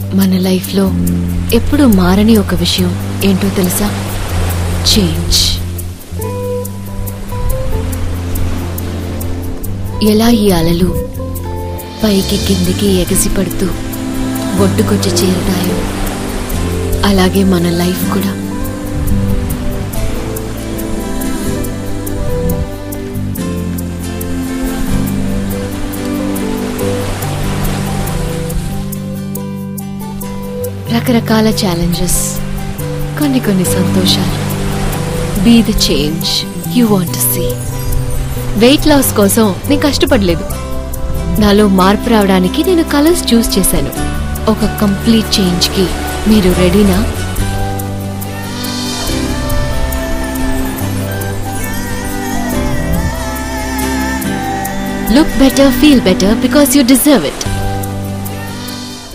మన లైఫ్లో ఎప్పుడూ మారని ఒక విషయం ఏంటో తెలుసా చేంజ్ ఎలా ఈ అలలు పైకి కిందికి ఎగసిపడుతూ ఒడ్డుకొచ్చి చేరుతాయో అలాగే మన లైఫ్ కూడా రకరకాల ఛాలెంజెస్ కొన్ని కొన్ని సంతోషాలు be the change you want see weight loss కోసం నేను కష్టపడలేదు నాలో మార్పు రావడానికి నేను కలర్స్ చూస్ చేశాను ఒక కంప్లీట్ చేంజ్కి మీరు రెడీనా look better feel better because you deserve it